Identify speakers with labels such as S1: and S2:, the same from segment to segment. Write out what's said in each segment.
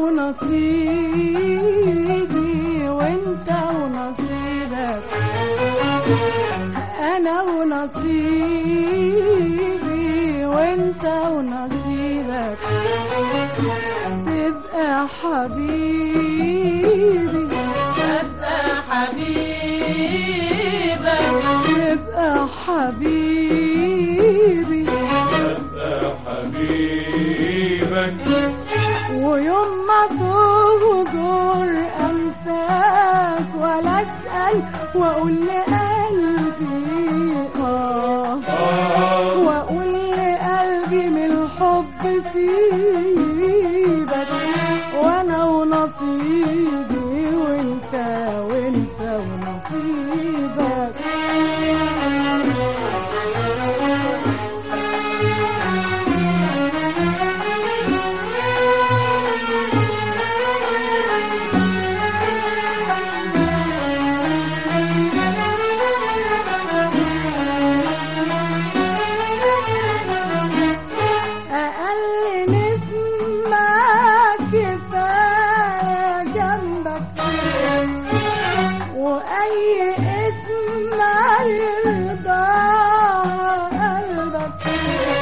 S1: ونصيبي وانت ونصيبك انا ونصيبي وانت ونصيبك تبقى حبيبي
S2: تبقى حبيبك
S1: تبقى حبيبي
S3: أبقى حبيبك
S1: ويوم ما تهجر انساك ولا اسال واقول لقلبي اه
S3: آه
S1: واقول لقلبي من الحب سيبك وانا ونصيبي وانت وانت ونصيبك أقل نسمة كفاية جنبك وأي اسم يرضى قلبك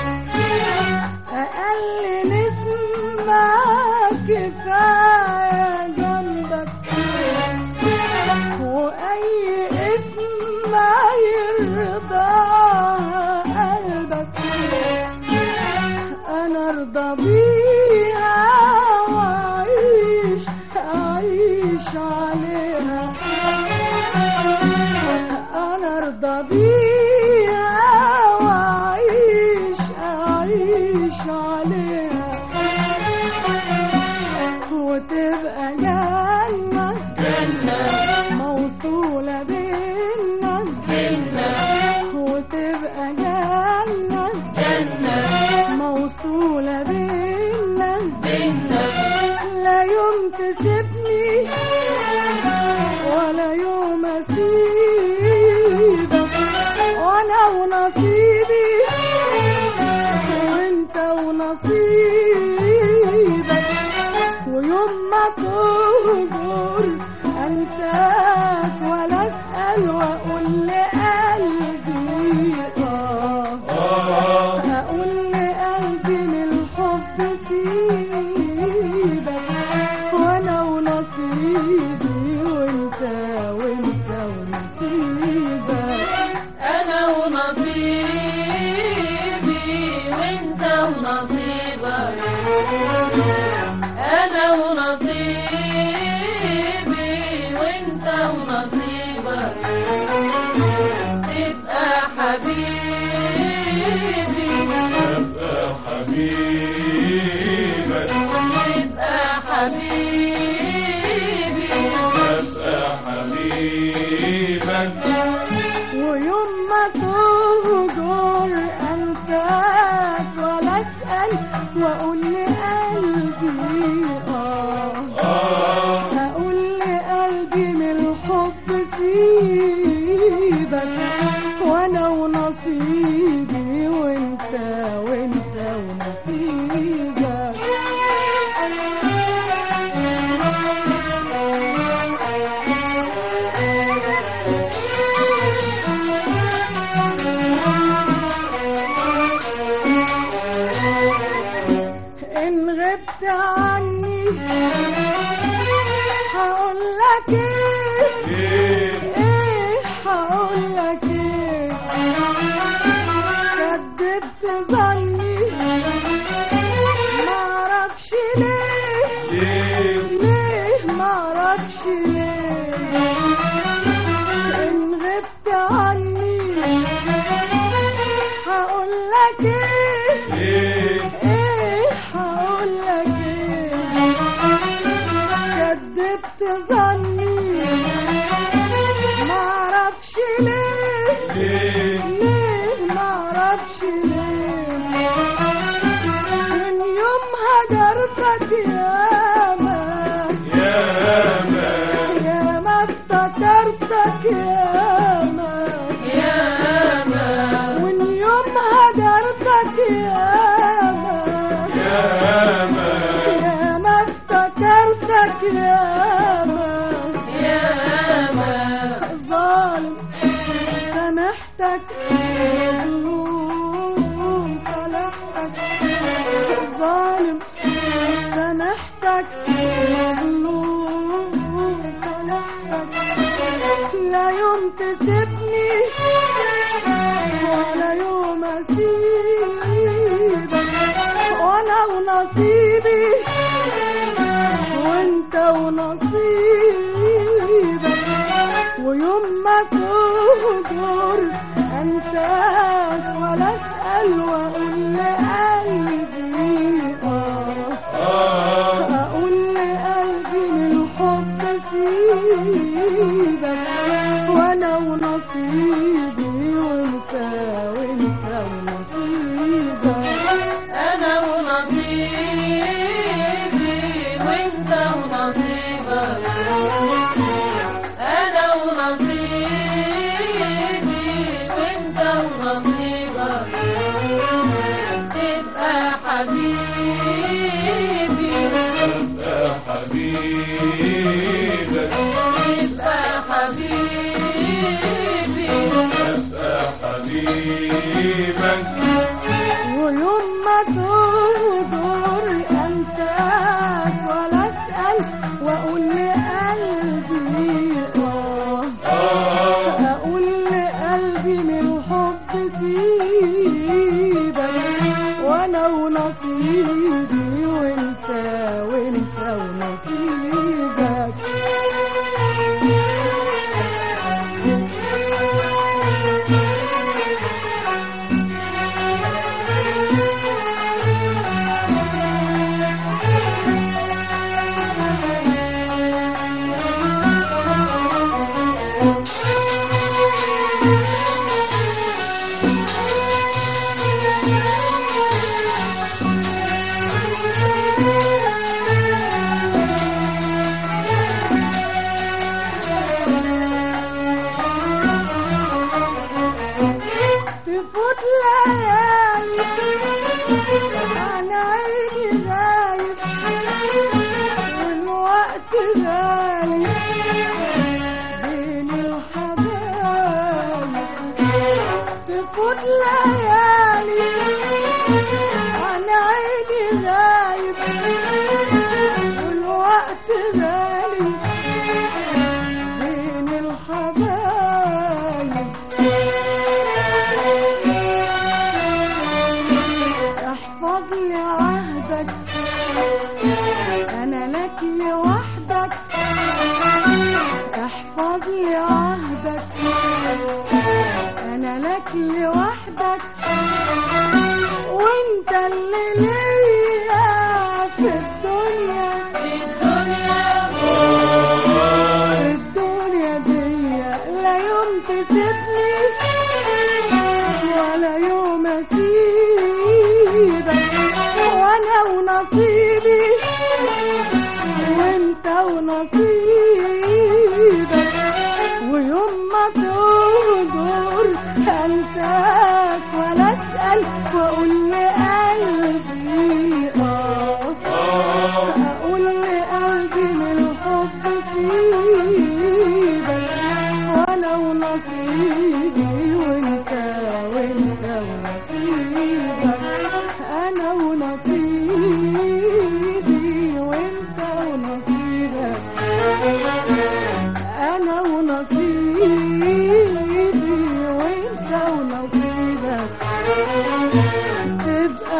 S1: أقل نسمة كفاية جنبك وأي اسم يرضى قلبك انا ارضى بيها واعيش اعيش عليها انا ارضى بيها واعيش اعيش عليها وتبقى جنة
S2: جنة
S1: موصولة بينا
S2: بينا
S1: وتبقى جنة
S2: جنة
S1: موصولة بينا
S2: بينا
S1: لا يوم تسيبني ولا يوم اسيبك وانا ونصيبي وانت ونصيبك ويوم ما تهجر انساك ولا اسال واقول لقلبي اه
S3: آه
S1: هقول لقلبي من الحب سيبك وانا ونصيبي وانت وانت ونصيبك
S2: انا ونصيبي وانت ونصيبك انا ونصيبي وانت ونصيبك تبقى حبيبي
S3: أبقى حبيبك
S2: تبقى حبيبي
S3: أبقى حبيبك
S1: ويوم ما تهجر انساك ولا اسال واقول لقلبي اه
S3: آه
S1: هقول لقلبي من الحب سيبك وانا ونصيبي وانت وانت ونصيبك ان غبت عني هقول لك ايه
S3: إيه
S1: ايه هقول لك ايه كدبت ظني معرفش ليه
S3: ليه
S1: ليه معرفش ليه ان غبت عني هقول لك ايه
S3: ليه
S1: ايه هقول لك ايه كدبت ظني معرفش ليه
S3: ليه
S1: ليه معرفش ليه من يوم هجرتك ياما
S3: ياما
S1: ياما افتكرتك ياما
S2: ياما
S1: من يوم هجرتك ياما
S3: ياما
S1: ياما افتكرتك اخترتك ياما
S2: ياما
S1: ظالم سامحتك مظلوم صالحتك ظالم سامحتك مظلوم صالحتك لا يوم تسيبني ولا يوم اسيبك وانا ونصيبي وانت ونصيبك ويوم ما تهجر انساك ولا اسال واقول لقلبي اه
S3: آه
S1: اقول لقلبي من الحب سيبك وانا ونصيبي وانت وانت ونصيبك
S2: انا ونصيبي وانت ونصيبك انا ونصيبي وانت ونصيبك تبقى حبيبي
S3: أبقى حبيبك
S2: تبقى حبيبي
S3: أبقى حبيبك
S1: ويوم ما تغدر انساك ولا اسال واقول لقلبي اه
S3: آه
S1: اقول لقلبي من الحب سيبك وانا ونصيبي وانت وانت ونصيبك تفوت ليالي انا عيني غايب والوقت غالي بين الحبايب تفوت ليالي انا عيني غايب والوقت غالي بين الحبايب احفظ لي عهدك انا لك لوحدك احفظ لي عهدك انا لك لوحدك وانت اللي ليا في الدنيا
S2: في الدنيا
S3: آه
S1: الدنيا دي لا يوم تسيبني ولا يوم اسيبك وانا ونصيبي وانت ونصيبك ويوم ما تغدر انساك ولا اسال واقول لقلبي اه
S3: آه
S1: أقول لقلبي من الحب سيبك وأنا ونصيبي وأنت وأنت ونصيبك أنا ونصيبي وأنت ونصيبك أنا ونصيبي وأنت ونصيبك تبقى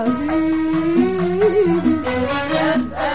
S1: حبيبي
S2: تبقى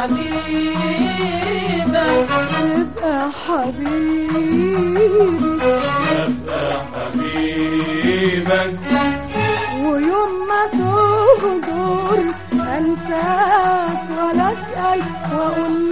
S2: حبيبك
S1: تبقى حبيبي
S3: أبقى حبيبك
S1: ويوم ما تغدر انساك ولا اسال واقول